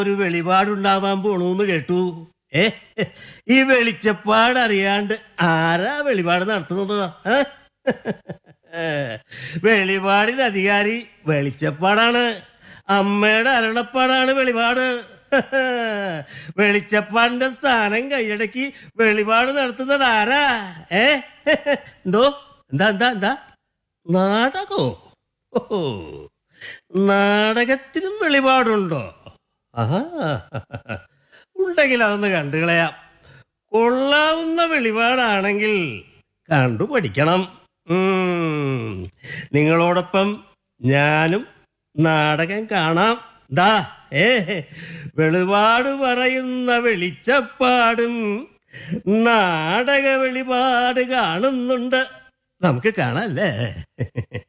ഒരു വെളിപാടുണ്ടാവാൻ പോണൂന്ന് കേട്ടു ഏ ഈ വെളിച്ചപ്പാട് അറിയാണ്ട് ആരാ വെളിപാട് നടത്തുന്നത് ഏ? വെളിപാടിന് അധികാരി വെളിച്ചപ്പാടാണ് അമ്മയുടെ അരുളപ്പാടാണ് വെളിപാട് വെളിച്ചപ്പാടിന്റെ സ്ഥാനം കൈയടക്കി വെളിപാട് നടത്തുന്നത് ആരാ ഏ എന്തോ എന്താ എന്താ എന്താ നാടകോ ഓഹോ നാടകത്തിനും വെളിപാടുണ്ടോ ആഹാ ഉണ്ടെങ്കിൽ അതൊന്ന് കണ്ടു കളയാം കൊള്ളാവുന്ന വെളിപാടാണെങ്കിൽ കണ്ടു പഠിക്കണം ഉം. നിങ്ങളോടൊപ്പം ഞാനും നാടകം കാണാം ദാ ഏ വെളിപാട് പറയുന്ന വെളിച്ചപ്പാടും നാടക വെളിപാട് കാണുന്നുണ്ട് നമുക്ക് കാണാം അല്ലേ